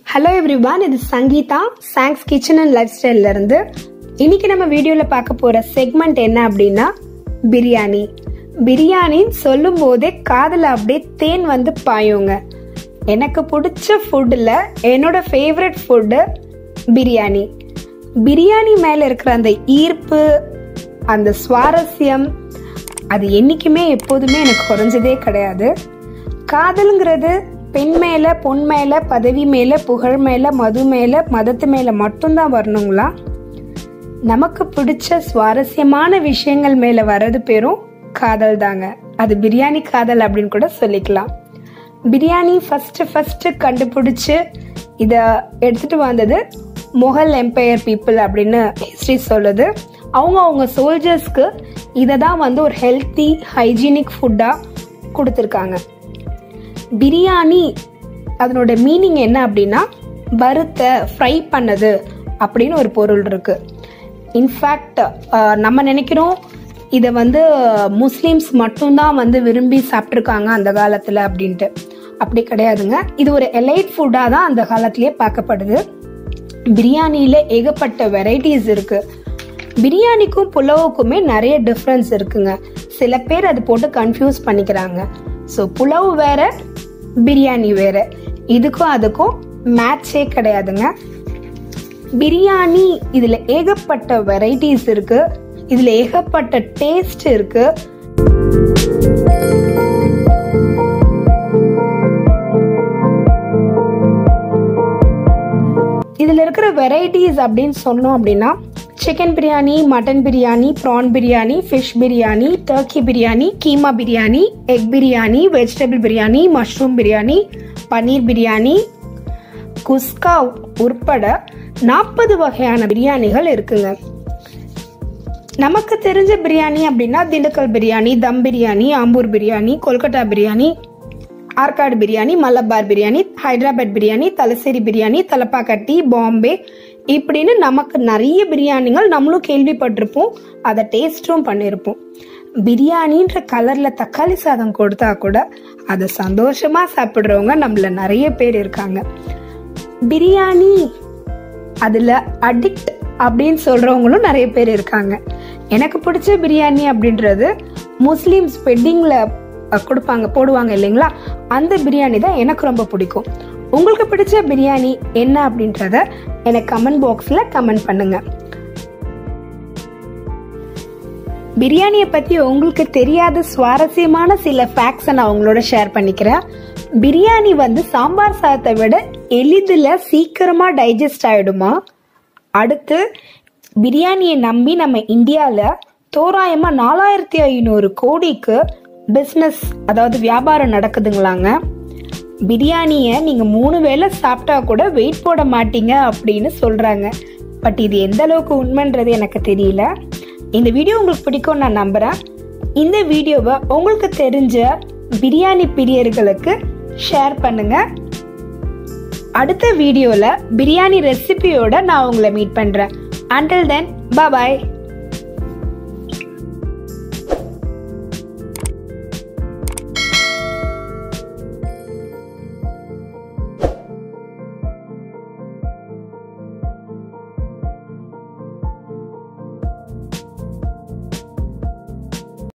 hello everyone இது Sangeetha songs kitchen and life ஸ்டைல்ல இருந்து இன்னைக்கு நம்ம வீடியோல பார்க்க போற செக்மெண்ட் என்ன அப்படின்னா பிரியாணி பிரியாணின்னு சொல்லும் போதே காதுல அப்படியே தேன் வந்து பாயுங்க எனக்கு பிடிச்ச ஃபுட்டில் என்னோட ஃபேவரட் ஃபுட்டு பிரியாணி பிரியாணி மேல இருக்கிற அந்த ஈர்ப்பு அந்த சுவாரஸ்யம் அது என்னைக்குமே எப்போதுமே எனக்கு குறைஞ்சதே கிடையாது காதலுங்கிறது பெண் மேல பொன் மேல பதவி மேல புகழ் மேல மது மேல மதத்து மேல மட்டும்தான் வரணுங்களா நமக்கு பிடிச்ச சுவாரஸ்யமான விஷயங்கள் மேல வர்றது பேரும் காதல் தாங்க அது பிரியாணி காதல் அப்படின்னு கூட சொல்லிக்கலாம் பிரியாணி ஃபர்ஸ்ட் ஃபர்ஸ்ட் கண்டுபிடிச்சு இத எடுத்துட்டு வந்தது முகல் எம்பையர் பீப்புள் அப்படின்னு ஹிஸ்டரி சொல்லுது அவங்க அவங்க சோல்ஜர்ஸ்க்கு இதை தான் வந்து ஒரு ஹெல்த்தி ஹைஜீனிக் ஃபுட்டாக கொடுத்துருக்காங்க பிரியாணி அதனோட மீனிங் என்ன அப்படின்னா வறுத்த ஃப்ரை பண்ணது அப்படின்னு ஒரு பொருள் இருக்கு இன்ஃபேக்ட் நம்ம நினைக்கிறோம் இதை வந்து முஸ்லீம்ஸ் மட்டும்தான் வந்து விரும்பி சாப்பிட்ருக்காங்க அந்த காலத்தில் அப்படின்ட்டு அப்படி கிடையாதுங்க இது ஒரு எலைட் ஃபுட்டாக தான் அந்த காலத்திலேயே பார்க்கப்படுது பிரியாணியில் ஏகப்பட்ட வெரைட்டிஸ் இருக்கு பிரியாணிக்கும் புலவுக்குமே நிறைய டிஃப்ரென்ஸ் இருக்குங்க சில பேர் அது போட்டு கன்ஃபியூஸ் பண்ணிக்கிறாங்க ஸோ புலவு வேற பிரியாணி வேற இதுக்கும் அதுக்கும் மேட்சே கிடையாதுங்க பிரியாணி இதுல ஏகப்பட்ட வெரைட்டிஸ் இருக்கு இதுல ஏகப்பட்ட டேஸ்ட் இருக்கு இதுல இருக்கிற வெரைட்டிஸ் அப்படின்னு சொன்னோம் அப்படின்னா chicken biryani mutton biryani prawn biryani fish biryani turkey biryani keema biryani egg biryani vegetable biryani mushroom biryani paneer biryani kuska உட்பட நாற்பது வகையான பிரியாணிகள் இருக்குங்க நமக்கு தெரிஞ்ச பிரியாணி அப்படின்னா திண்டுக்கல் பிரியாணி தம் பிரியாணி ஆம்பூர் பிரியாணி கொல்கட்டா பிரியாணி ஆற்காடு பிரியாணி மலபார் பிரியாணி ஹைதராபாத் பிரியாணி தலசேரி பிரியாணி தலப்பாக்கட்டி பாம்பே இப்படின்னு நமக்கு நிறைய பிரியாணிகள் நம்மளும் கேள்விப்பட்டிருப்போம் அதை டேஸ்ட்டும் பண்ணியிருப்போம் பிரியாணின்ற கலர்ல தக்காளி சாதம் கொடுத்தா கூட அதை சந்தோஷமா சாப்பிடுறவங்க நம்மள நிறைய பேர் இருக்காங்க பிரியாணி அதுல அடிக்ட் அப்படின்னு சொல்றவங்களும் நிறைய பேர் இருக்காங்க எனக்கு பிடிச்ச பிரியாணி அப்படின்றது முஸ்லீம்ஸ் வெட்டிங்ல கொடுப்பாங்க போடுவாங்க இல்லைங்களா அந்த பிரியாணி தான் எனக்கு ரொம்ப பிடிக்கும் உங்களுக்கு பிடிச்ச பிரியாணி என்ன அப்படின்றத எனக்கு கமெண்ட் பாக்ஸ்ல கமெண்ட் பண்ணுங்க பிரியாணியை பத்தி உங்களுக்கு தெரியாத சுவாரஸ்யமான சில ஃபேக்ட்ஸை நான் உங்களோட ஷேர் பண்ணிக்கிறேன் பிரியாணி வந்து சாம்பார் சாதத்தை விட எளிதில் சீக்கிரமா டைஜஸ்ட் ஆயிடுமா அடுத்து பிரியாணியை நம்பி நம்ம இந்தியாவில் தோராயமா நாலாயிரத்தி ஐநூறு கோடிக்கு பிஸ்னஸ் அதாவது வியாபாரம் நடக்குதுங்களாங்க பிரியாணியை நீங்க மூணு வேளை சாப்பிட்டா கூட வெயிட் போட மாட்டீங்க அப்படின்னு சொல்றாங்க பட் இது எந்த அளவுக்கு உண்மைன்றது எனக்கு தெரியல இந்த வீடியோ உங்களுக்கு பிடிக்கும் நான் நம்புறேன் இந்த வீடியோவை உங்களுக்கு தெரிஞ்ச பிரியாணி பிரியர்களுக்கு ஷேர் பண்ணுங்க அடுத்த வீடியோல பிரியாணி ரெசிபியோட நான் உங்களை மீட் பண்றேன் அண்டில் தென் பாய்